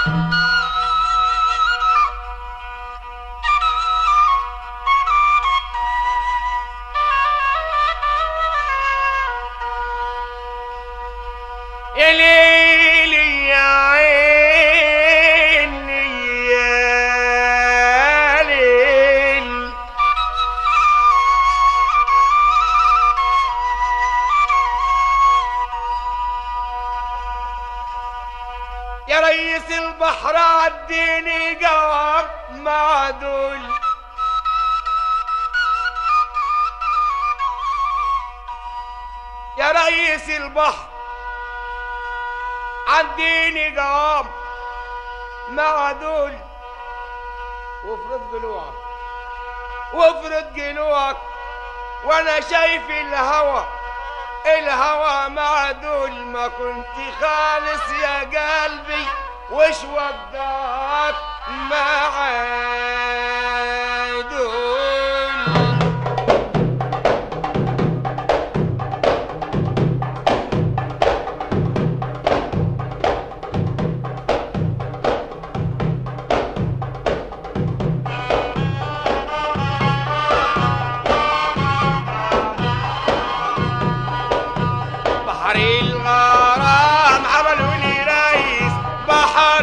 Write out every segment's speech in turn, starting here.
يا ليل يا عين يا ليل يا ريس البحر عديني قوام معدول يا ريس البحر عديني قوام معدول وافرض قلوعك وافرض قلوعك وانا شايف الهوى الهوى معدول ما كنت خالص يا قلبي وش وداك معدول بحر الغرام عملوا لي رئيس بحر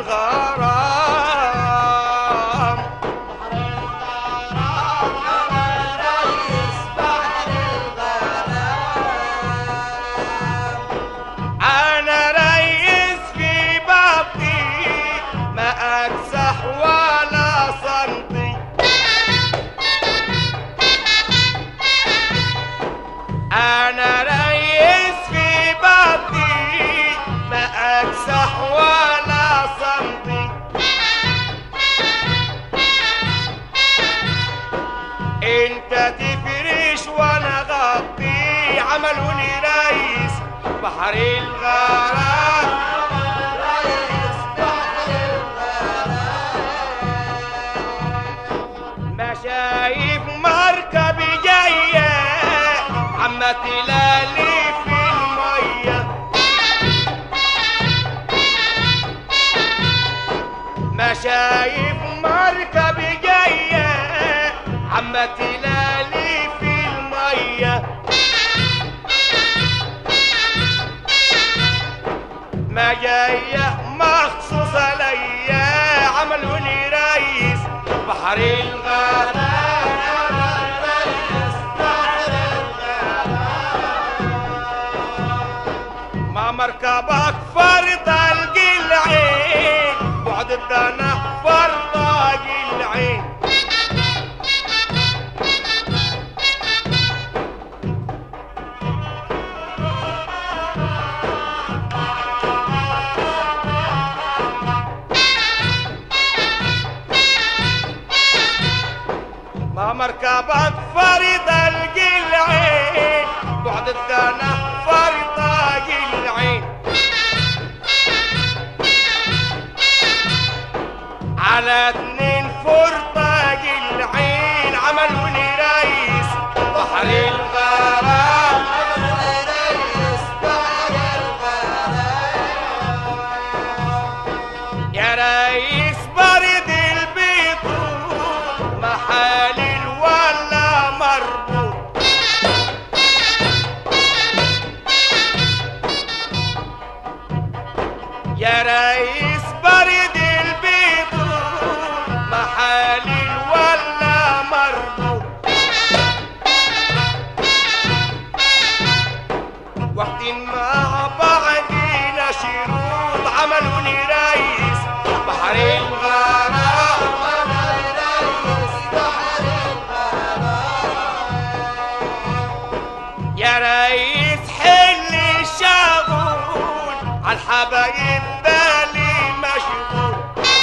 الغرام انا رئيس في بابتي ما اكسح ولا صنطي انا رئيس في بابتي ما اكسح ولا صمتي انت تفرش وانا غطي عملوني رئيس بحر الغرام ما شايف مركب جاية عم تلالي في المية ما شايف مركب جاية عم تلالي في المية ما جاية مخصوصة ليا عملوني رئيس بحر الغرام ما مركبك فرط القلعين بعد الدنا فرط العين ما مركبك فريض القلعين بعد الدنا فريض العين على اتنين فرطة العين عملوني رئيس بحر الغرام يا رئيس برد البيض محالل ولا مربوط يا رئيس برد البيض محالل ولا مربوط واخدين مع بعضينا شروط عملوني رئيس بحر الغرام يا رئيس حل الشغول عالحبايب بالي مشغول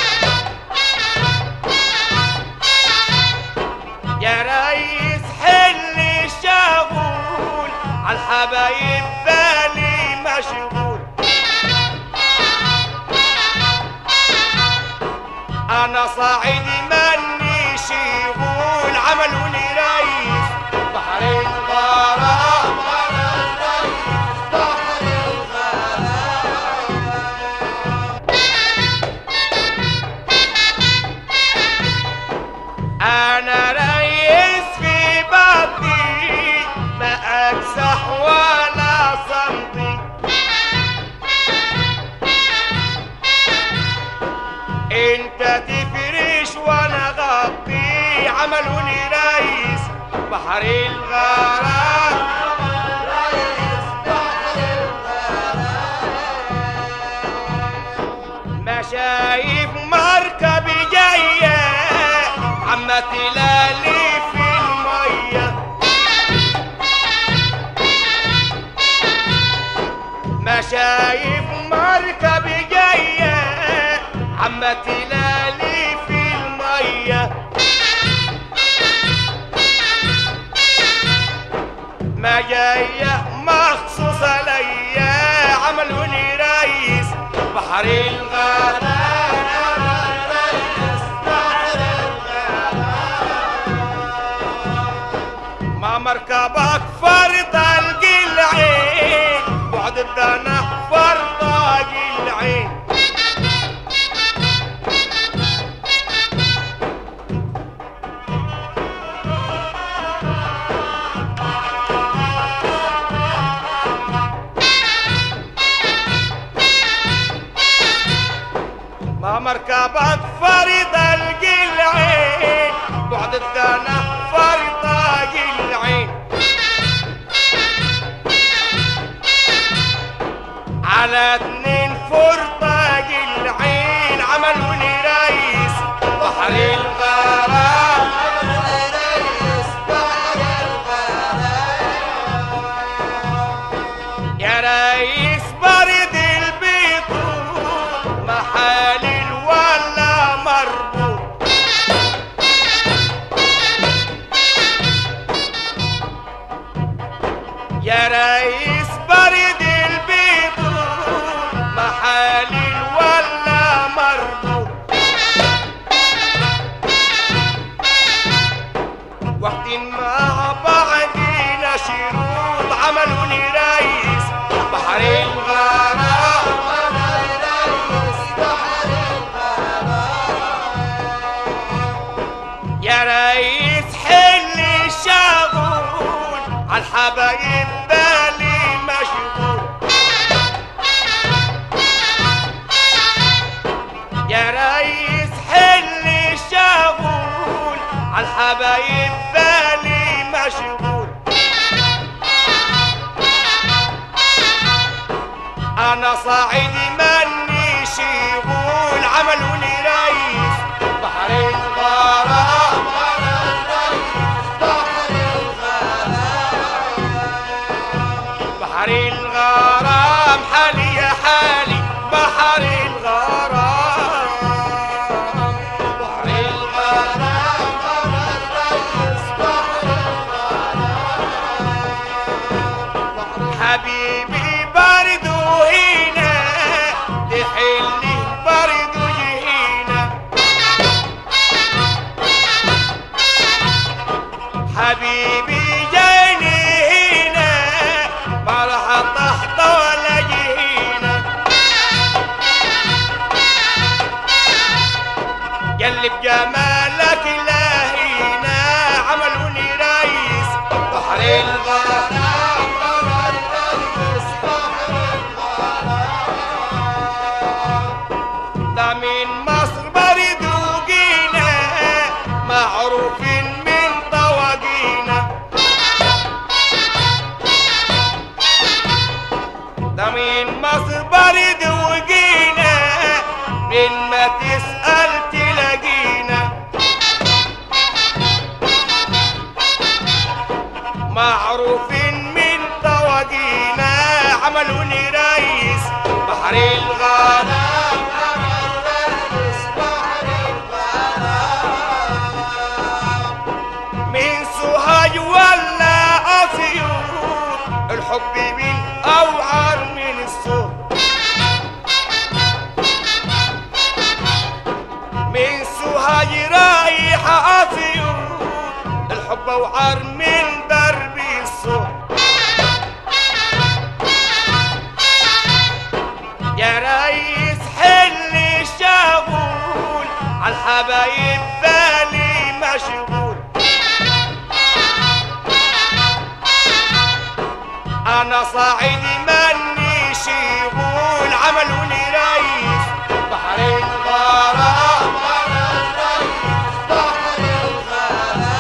يا رئيس حل الشغول عالحبايب بالي مشغول انا صاعدي مني شغول عملوني رئيس بحر الغرام عملوني رئيس بحر الغرام ما شايف مركب جاية عما تلالي في المية ما شايف مركب جاية عما تلالي في المية ما جاية مخصوصة ليا عملوني رئيس بحر الغرام ما مركبك فرط القلعين بعد الدنا فرط العين ما مركبك فريض القلعين بعد الدنا فريض العين على اتنين فرطة العين عملوني رئيس بحر الغرام يا رئيس برد البيض محالل ولا مربوط يا رئيس برد البيض محالل ولا مربوط واخدين مع بعضينا شروط عملوني رئيس بحر الغرام يا ريس حل الشغول عالحبايب بالي مشغول يا ريس حل الشغول عالحبايب بالي مشغول انا صاعدي مني شغول عملوني رئيس بحر الغرام بحر الغرام حالي يا حالي بحر الغرام بحر الغرام حبيبي برد هنا تحلي برد هنا حبيبي جاني هنا ما راح تحت ولا جهينة قلب جمالك لهينا عملوني رئيس بحر الغرام ده من مصر برد وجينا معروفين من طواجينا ده من مصر برد وجينا من ما تسأل تلاقينا معروفين من طواجينا عملوني رئيس بحر الغرام من سوهاج ولا أسيوط الحب من أوعر من الصوت من سوهاج رايحة أسيوط الحب أوعر من درب الصوت يا ريس حل الشغول عالحبايب بالي مشغول انا صاعدي مني شغول عملوني رئيس بحر الغرام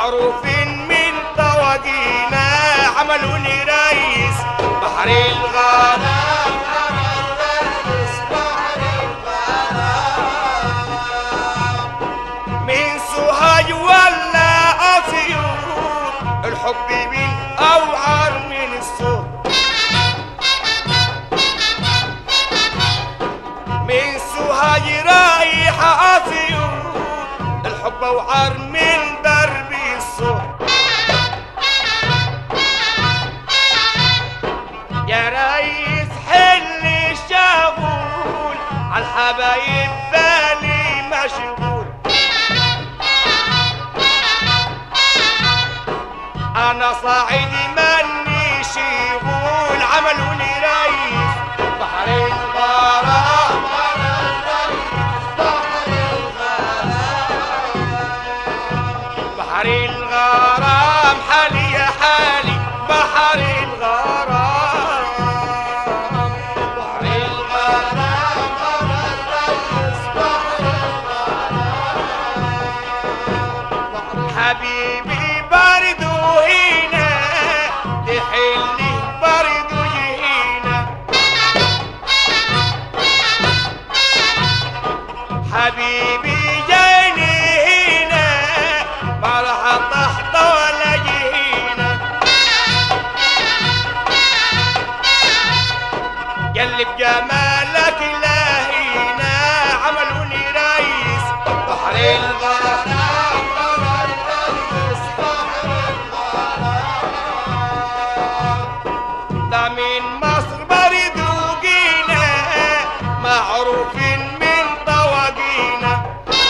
معروفين من طواقينا عملوني رئيس بحر الغرام من سوهاج ولا أسيوط الحب من أوعر من الصوت من سوهاج رايحة أسيوط الحب أوعر من درب الصوت يا ريس حل الشغول عالحبايب بالي مشغول انا صاعدي ماني شغول عملوني ريس بحر الغرام بحر الغرام حالي يا حالي بحر الغرام بحر الغرام حبيبي برد هنا تحلي برد هنا حبيبي جاني هنا ما راح تحت ولا جهينا قلب جمالك لهينا عملوني رئيس بحر الغرام ده من مصر برد وجينا معروفين من طواقينا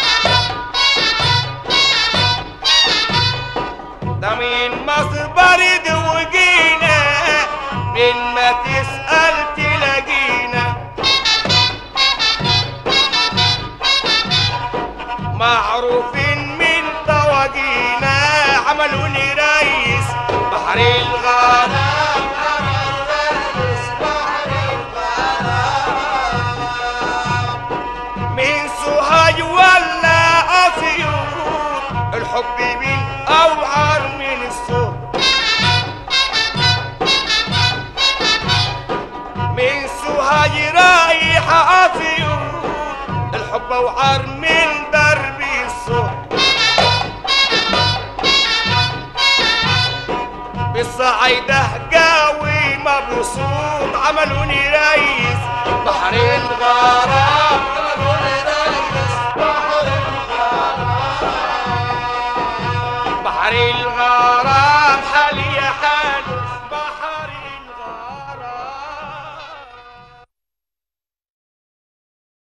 ده من مصر برد وجينا من ما تسأل تلاقينا معروفين من طواقينا عملوني رئيس بحر الغرام من سوهاج ولا أسيوط الحب من أوعر من الصوت من سوهاج رايحة أسيوط الحب أوعر من درب الصوت بالصعيدة قاوي مبسوط عملوني رئيس بحر الغرام